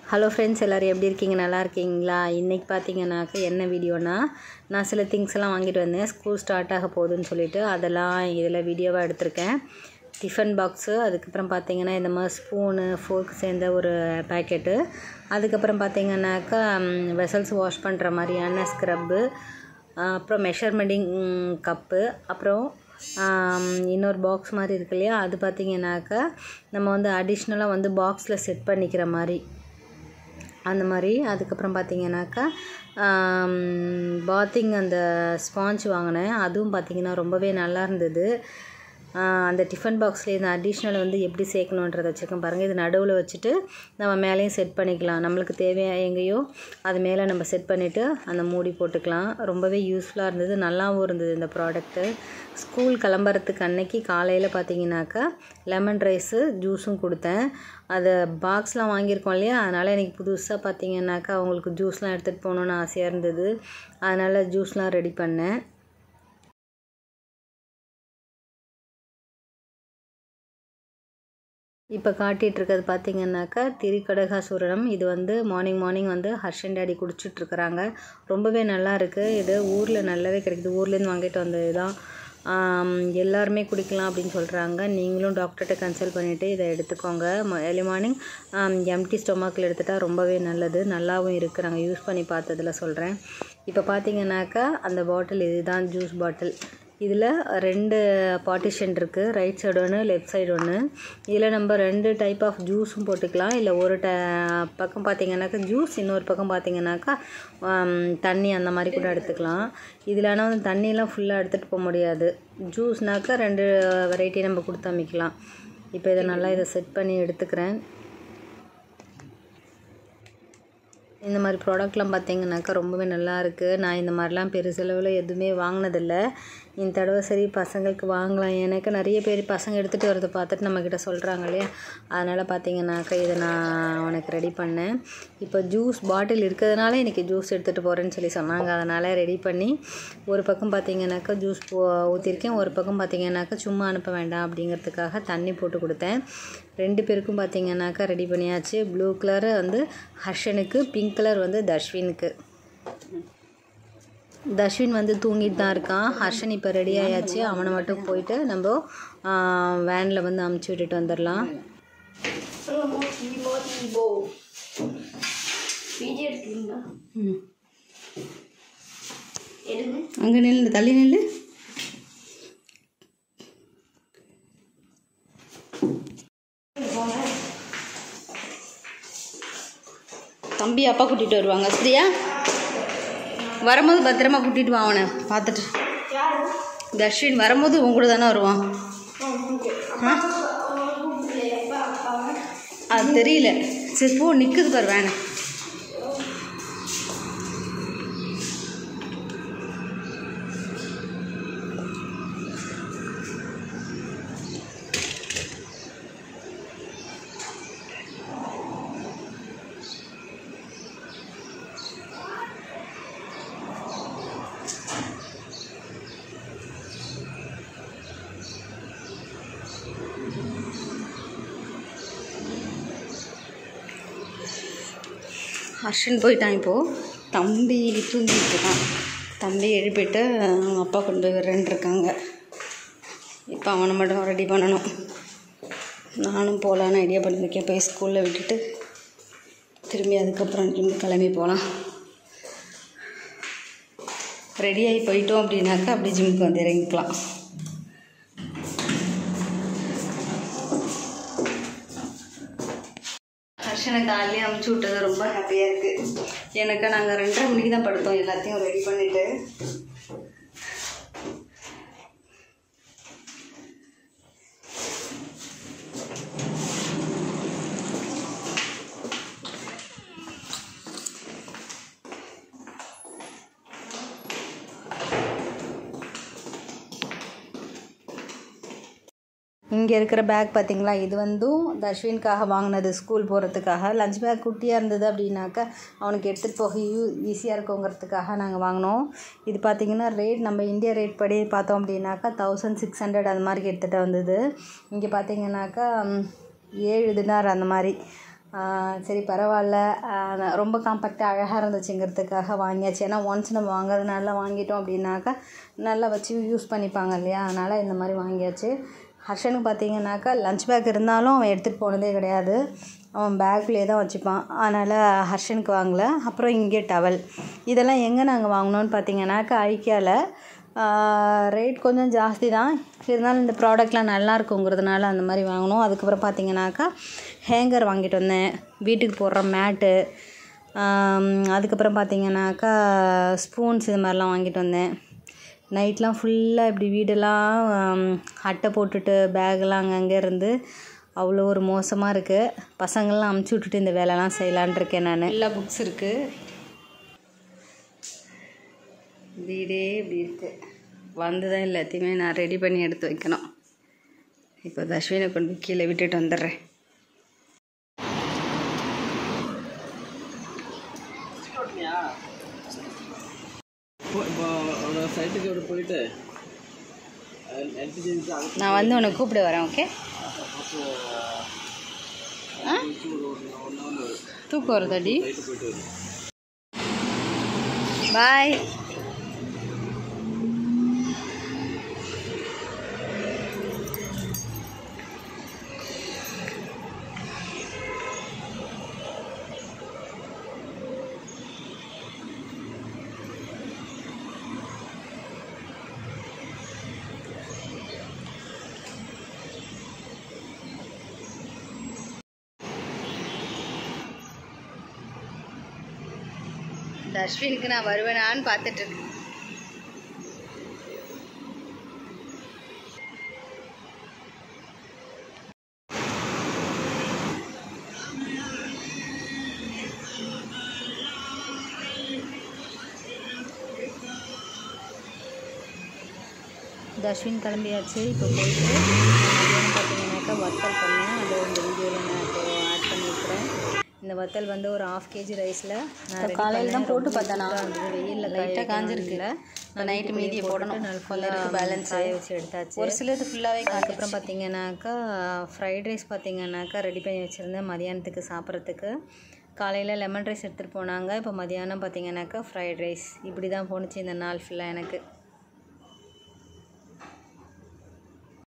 hello friends எல்லோரும் எப்படி இருக்கீங்க நல்லா இருக்கீங்களா இன்றைக்கி பார்த்தீங்கன்னாக்கா என்ன வீடியோனா நான் சில திங்ஸ் எல்லாம் வாங்கிட்டு வந்தேன் ஸ்கூல் ஸ்டார்ட் ஆக போகுதுன்னு சொல்லிட்டு அதெல்லாம் இதில் வீடியோவாக எடுத்திருக்கேன் டிஃபன் பாக்ஸு அதுக்கப்புறம் பார்த்தீங்கன்னா இந்த மாதிரி ஸ்பூனு ஃபோர்க் சேர்ந்த ஒரு பேக்கெட்டு அதுக்கப்புறம் பார்த்தீங்கன்னாக்கா வெசல்ஸ் வாஷ் பண்ணுற மாதிரியான ஸ்க்ரப்பு அப்புறம் மெஷர்மெண்டிங் கப்பு அப்புறம் இன்னொரு பாக்ஸ் மாதிரி இருக்கு இல்லையா அது பார்த்திங்கனாக்கா நம்ம வந்து அடிஷ்னலாக வந்து பாக்ஸில் செட் பண்ணிக்கிற மாதிரி அந்த மாதிரி அதுக்கப்புறம் பார்த்திங்கனாக்கா பாத்திங் அந்த ஸ்பாஞ்ச் வாங்கினேன் அதுவும் பார்த்திங்கன்னா ரொம்பவே நல்லா இருந்தது அந்த டிஃபன் பாக்ஸில் இந்த அடிஷ்னல் வந்து எப்படி சேர்க்கணுன்றதை வச்சுருக்கேன் பாருங்கள் இது நடுவில் வச்சுட்டு நம்ம மேலேயும் செட் பண்ணிக்கலாம் நம்மளுக்கு தேவையாக எங்கேயோ அது மேலே நம்ம செட் பண்ணிவிட்டு அந்த மூடி போட்டுக்கலாம் ரொம்பவே யூஸ்ஃபுல்லாக இருந்தது நல்லாவும் இருந்தது இந்த ப்ராடக்ட்டு ஸ்கூல் கிளம்புறதுக்கு அன்னைக்கு காலையில் பார்த்தீங்கன்னாக்கா லெமன் ரைஸு ஜூஸும் கொடுத்தேன் அதை பாக்ஸ்லாம் வாங்கியிருக்கோம் இல்லையா அதனால் எனக்கு புதுசாக பார்த்தீங்கன்னாக்கா அவங்களுக்கு ஜூஸ்லாம் எடுத்துகிட்டு போகணுன்னு ஆசையாக இருந்தது அதனால் ஜூஸ்லாம் ரெடி பண்ணேன் இப்போ காட்டிகிட்ருக்கிறது பார்த்தீங்கன்னாக்கா திரிகடகாசூரணம் இது வந்து மார்னிங் மார்னிங் வந்து ஹர்ஷன் டேடி குடிச்சிட்ருக்குறாங்க ரொம்பவே நல்லா இருக்குது இது ஊரில் நல்லாவே கிடைக்குது ஊர்லேருந்து வாங்கிட்டு வந்தது தான் எல்லாருமே குடிக்கலாம் அப்படின்னு சொல்கிறாங்க நீங்களும் டாக்டர்கிட்ட கன்சல்ட் பண்ணிவிட்டு இதை எடுத்துக்கோங்க ஏர்லி மார்னிங் எம்டி ஸ்டொமக்கில் எடுத்துட்டால் ரொம்பவே நல்லது நல்லாவும் இருக்குது நாங்கள் யூஸ் பண்ணி பார்த்ததில் சொல்கிறேன் இப்போ பார்த்தீங்கன்னாக்கா அந்த பாட்டில் இதுதான் ஜூஸ் பாட்டில் இதில் ரெண்டு பார்ட்டிஷன் இருக்குது ரைட் சைடு ஒன்று லெஃப்ட் சைடு ஒன்று இதில் நம்ம ரெண்டு டைப் ஆஃப் ஜூஸும் போட்டுக்கலாம் இல்லை ஒரு ட பக்கம் பார்த்திங்கனாக்கா ஜூஸ் இன்னொரு பக்கம் பார்த்திங்கனாக்கா தண்ணி அந்த மாதிரி கூட எடுத்துக்கலாம் இதில் ஆனால் வந்து தண்ணியெலாம் ஃபுல்லாக எடுத்துகிட்டு போக முடியாது ஜூஸ்னாக்கா ரெண்டு வெரைட்டி நம்ம கொடுத்து அமைக்கலாம் இப்போ இதை நல்லா இதை செட் பண்ணி எடுத்துக்கிறேன் இந்த மாதிரி ப்ராடக்ட்லாம் பார்த்தீங்கன்னாக்கா ரொம்பவே நல்லா இருக்குது நான் இந்த மாதிரிலாம் பெருசளவில் எதுவுமே வாங்கினதில்லை இந்த தடவை சரி பசங்களுக்கு வாங்கலாம் எனக்கு நிறைய பேர் பசங்க எடுத்துகிட்டு வரதை பார்த்துட்டு நம்மக்கிட்ட சொல்கிறாங்க இல்லையா அதனால் பார்த்தீங்கன்னாக்கா இதை நான் உனக்கு ரெடி பண்ணேன் இப்போ ஜூஸ் பாட்டில் இருக்கிறதுனால இன்றைக்கி ஜூஸ் எடுத்துகிட்டு போகிறேன்னு சொல்லி சொன்னாங்க அதனால் ரெடி பண்ணி ஒரு பக்கம் பார்த்தீங்கன்னாக்கா ஜூஸ் போ ஊற்றிருக்கேன் ஒரு பக்கம் பார்த்தீங்கன்னாக்கா சும்மா அனுப்ப வேண்டாம் அப்படிங்கிறதுக்காக தண்ணி போட்டு கொடுத்தேன் ரெண்டு பேருக்கும் பார்த்தீங்கன்னாக்கா ரெடி பண்ணியாச்சு ப்ளூ கலர் வந்து ஹர்ஷனுக்கு பிங்க் கலர் வந்து தர்ஷ்வினுக்கு தர்ஷின் வந்து தூங்கிட்டு தான் இருக்கான் ஹர்ஷன் இப்போ ரெடி ஆயாச்சு அவனை மட்டும் போயிட்டு நம்ம வேனில் வந்து அமுச்சு விட்டுட்டு வந்துடலாம் அங்கே நில்லு தள்ளி நில்லு தம்பி அப்பா கூட்டிகிட்டு வருவாங்க சரியா வரும்போது பத்திரமா கூட்டிகிட்டு வா அவனை பார்த்துட்டு தர்ஷின் வரும்போது உன் கூட தானே வருவான் அது தெரியல சரி போ நிற்குது பாரு வேணை ஹர்ஷன் போயிட்டான் இப்போது தம்பி தூங்கிட்டு இருக்கான் தம்பி எழுப்பிட்டு அவங்க அப்பா கொண்டு போய் விடுறேன்னு இருக்காங்க இப்போ அவனை மட்டும் ரெடி பண்ணணும் நானும் போகலான்னு ஐடியா பண்ணியிருக்கேன் போய் ஸ்கூலில் விட்டுட்டு திரும்பி அதுக்கப்புறம் திரும்பி கிளம்பி போகலாம் ரெடியாகி போயிட்டோம் அப்படின்னாக்கா அப்படி ஜிம்முக்கு வந்து இறங்கிக்கலாம் ஹர்ஷனை காலையிலே அமுச்சு விட்டது ரொம்ப ஹாப்பியாக இருக்குது எனக்கு நாங்கள் ரெண்டரை மணிக்கு தான் படுத்தோம் எல்லாத்தையும் ரெடி பண்ணிவிட்டு இங்கே இருக்கிற பேக் பார்த்திங்களா இது வந்தும் தர்ஷ்வின்காக வாங்கினது ஸ்கூல் போகிறதுக்காக லஞ்ச் பேக் குட்டியாக இருந்தது அப்படின்னாக்கா அவனுக்கு எடுத்துகிட்டு போக யூ ஈஸியாக இருக்குங்கிறதுக்காக நாங்கள் வாங்கினோம் இது பார்த்திங்கன்னா ரேட் நம்ம இந்தியா ரேட் படி பார்த்தோம் அப்படின்னாக்கா தௌசண்ட் சிக்ஸ் ஹண்ட்ரட் அந்த மாதிரி எடுத்துகிட்டு வந்தது இங்கே பார்த்திங்கனாக்கா ஏழு தினார் அந்த மாதிரி சரி பரவாயில்ல ஆஹ் ரொம்ப காம்பேக்டாக அழகாக இருந்துச்சுங்கிறதுக்காக வாங்கியாச்சு ஏன்னா ஒன்ஸ் நம்ம வாங்குறதுனால வாங்கிட்டோம் அப்படின்னாக்கா நல்லா வச்சு யூஸ் பண்ணிப்பாங்க இல்லையா அதனால் இந்த மாதிரி வாங்கியாச்சு ஹர்ஷனுக்கு பார்த்தீங்கன்னாக்கா லஞ்ச் பேக் இருந்தாலும் அவன் எடுத்துகிட்டு போனதே கிடையாது அவன் பேக்லேயே தான் வச்சுப்பான் அதனால் ஹர்ஷனுக்கு வாங்கல அப்புறம் இங்கே டவல் இதெல்லாம் எங்கே நாங்கள் வாங்கினோன்னு பார்த்தீங்கன்னாக்கா ஐக்கியாவில் ரேட் கொஞ்சம் ஜாஸ்தி தான் இருந்தாலும் இந்த ப்ராடக்ட்லாம் நல்லா இருக்குங்கிறதுனால அந்த மாதிரி வாங்கினோம் அதுக்கப்புறம் பார்த்தீங்கன்னாக்கா ஹேங்கர் வாங்கிட்டு வந்தேன் வீட்டுக்கு போடுற மேட்டு அதுக்கப்புறம் பார்த்தீங்கன்னாக்கா ஸ்பூன்ஸ் இது மாதிரிலாம் வாங்கிட்டு வந்தேன் நைட்லாம் ஃபுல்லாக இப்படி வீடெல்லாம் ஆம், அட்டை போட்டுட்டு பேக்கெல்லாம் அங்கங்கே இருந்து அவ்வளோ ஒரு மோசமாக இருக்குது பசங்கள்லாம் அமுச்சு விட்டுட்டு இந்த வேலைலாம் செய்யலான் இருக்கேன் நான் எல்லா புக்ஸ் இருக்குது வீடே இப்படி இருக்குது வந்து தான் எல்லாத்தையுமே நான் ரெடி பண்ணி எடுத்து வைக்கணும் இப்போ தஸ்வினை கொண்டு போய் கீழே விட்டுட்டு வந்துடுறேன் இப்போ இப்போ அவனோட சைட்டுக்கு இப்படி போயிட்டு எல்பிஜி நான் வந்து உன்னை கூப்பிட வரேன் ஓகே ஆ தூக்கம் வருதாடி சைட்டு போயிட்டு வரும் பாய் தர்ஷ்வினுக்கு நான் வருவேனான்னு பார்த்துட்டு இருக்கேன் தர்ஷ்வின் கிளம்பியாச்சு இப்போ போயிட்டு மதியானம் பார்த்தீங்கன்னாக்கா வத்தல் பண்ணேன் அதை இந்த வீடியோவில் நான் இப்போ ஆட் பண்ணியிருக்கிறேன் இந்த வத்தல் வந்து ஒரு ஆஃப் கேஜி ரைஸில் நான் காலையில் தான் போட்டு பார்த்தேன் நான் வெயிலில் லைட்டாக காஞ்சிருக்குல்ல நான் நைட்டு மீதியை போடணும் நல்லா ஃபுல்லாக பேலன்ஸ் ஆகி வச்சு எடுத்தாச்சு ஒரு சிலது ஃபுல்லாகவே அதுக்கப்புறம் பார்த்தீங்கன்னாக்கா ஃப்ரைட் ரைஸ் பார்த்தீங்கன்னாக்கா ரெடி பண்ணி வச்சுருந்தேன் மதியானத்துக்கு சாப்பிட்றதுக்கு காலையில் லெமன் ரைஸ் எடுத்துகிட்டு போனாங்க இப்போ மதியானம் பார்த்தீங்கன்னாக்கா ஃப்ரைட் ரைஸ் இப்படி தான் போணுச்சு இந்த நாள் ஃபுல்லாக எனக்கு